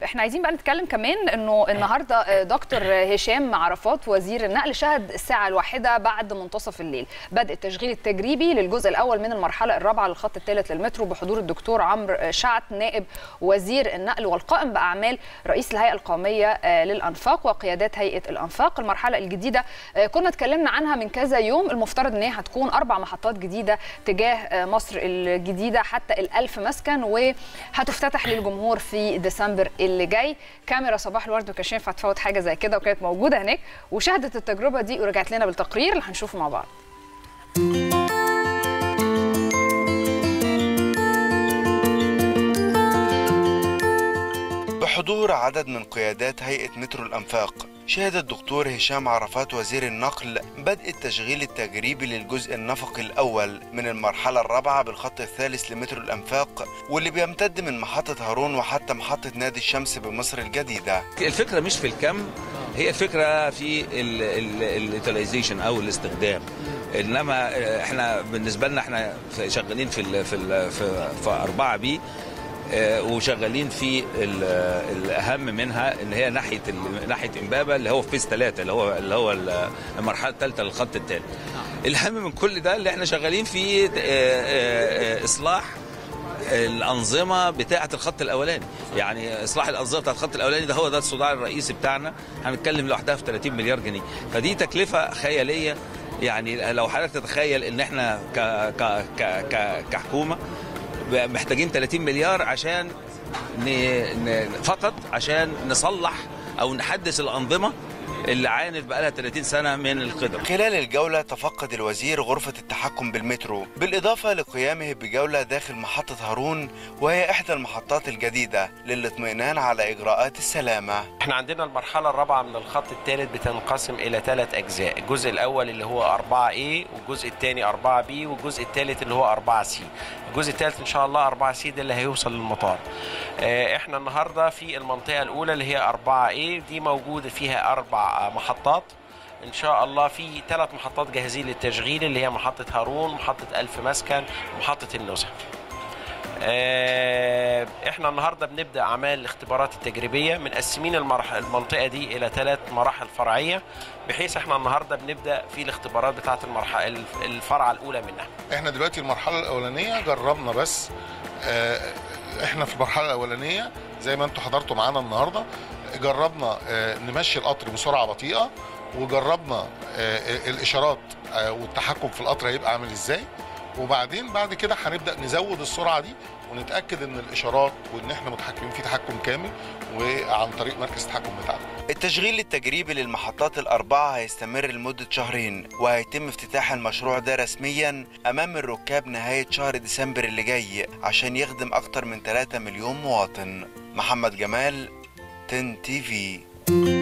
احنا عايزين بقى نتكلم كمان انه النهارده دكتور هشام عرفات وزير النقل شهد الساعه الواحده بعد منتصف الليل بدء التشغيل التجريبي للجزء الاول من المرحله الرابعه للخط الثالث للمترو بحضور الدكتور عمرو شعت نائب وزير النقل والقائم باعمال رئيس الهيئه القوميه للانفاق وقيادات هيئه الانفاق المرحله الجديده كنا اتكلمنا عنها من كذا يوم المفترض ان هي هتكون اربع محطات جديده تجاه مصر الجديده حتى الألف مسكن وهتفتتح للجمهور في ديسمبر اللي جاي كاميرا صباح الورد وكانش ينفع تفوت حاجه زي كده وكانت موجوده هناك وشهدت التجربه دي ورجعت لنا بالتقرير اللي هنشوفه مع بعض بحضور عدد من قيادات هيئة مترو الأنفاق شهد الدكتور هشام عرفات وزير النقل بدء التشغيل التجريبي للجزء النفقي الأول من المرحلة الرابعة بالخط الثالث لمترو الأنفاق واللي بيمتد من محطة هارون وحتى محطة نادي الشمس بمصر الجديدة الفكرة مش في الكم هي الفكرة في اليوتيلايزيشن أو الاستخدام انما احنا بالنسبه لنا احنا شغالين في ال في ال في, في 4 بي وشغالين في الاهم منها اللي هي ناحيه ناحيه امبابه اللي هو في فيز 3 اللي هو اللي هو المرحله الثالثه للخط الثالث. الاهم من كل ده اللي احنا شغالين في اصلاح الانظمه بتاعه الخط الاولاني يعني اصلاح الانظمه بتاعه الخط الاولاني ده هو ده الصداع الرئيسي بتاعنا هنتكلم لوحدها في 30 مليار جنيه فدي تكلفه خياليه يعني لو حضرتك تتخيل ان احنا ك ك ك ك كحكومه محتاجين 30 مليار عشان ن... ن... فقط عشان نصلح او نحدث الانظمه اللي عانت بقالها 30 سنه من القدم. خلال الجوله تفقد الوزير غرفه التحكم بالمترو بالاضافه لقيامه بجوله داخل محطه هارون وهي احدى المحطات الجديده للاطمئنان على اجراءات السلامه. احنا عندنا المرحله الرابعه من الخط الثالث بتنقسم الى ثلاث اجزاء، الجزء الاول اللي هو 4 A والجزء الثاني 4 B والجزء الثالث اللي هو 4 C. الجزء الثالث ان شاء الله 4 سي ده اللي هيوصل للمطار احنا النهارده في المنطقه الاولى اللي هي 4 اي دي موجود فيها اربع محطات ان شاء الله في ثلاث محطات جاهزين للتشغيل اللي هي محطه هارون محطه الف مسكن ومحطه النزهه احنا النهارده بنبدا اعمال الاختبارات التجريبيه مقسمين المرحله المنطقه دي الى ثلاث مراحل فرعيه بحيث احنا النهارده بنبدا في الاختبارات بتاعه المرحله الفرعه الاولى منها احنا دلوقتي المرحله الاولانيه جربنا بس اه احنا في المرحله الاولانيه زي ما انتم حضرتوا معانا النهارده جربنا اه نمشي القطر بسرعه بطيئه وجربنا اه الاشارات والتحكم في القطر هيبقى عامل ازاي وبعدين بعد كده هنبدا نزود السرعه دي ونتاكد ان الاشارات وان احنا متحكمين في تحكم كامل وعن طريق مركز التحكم بتاعنا. التشغيل التجريبي للمحطات الاربعه هيستمر لمده شهرين وهيتم افتتاح المشروع ده رسميا امام الركاب نهايه شهر ديسمبر اللي جاي عشان يخدم اكتر من 3 مليون مواطن. محمد جمال تن تي في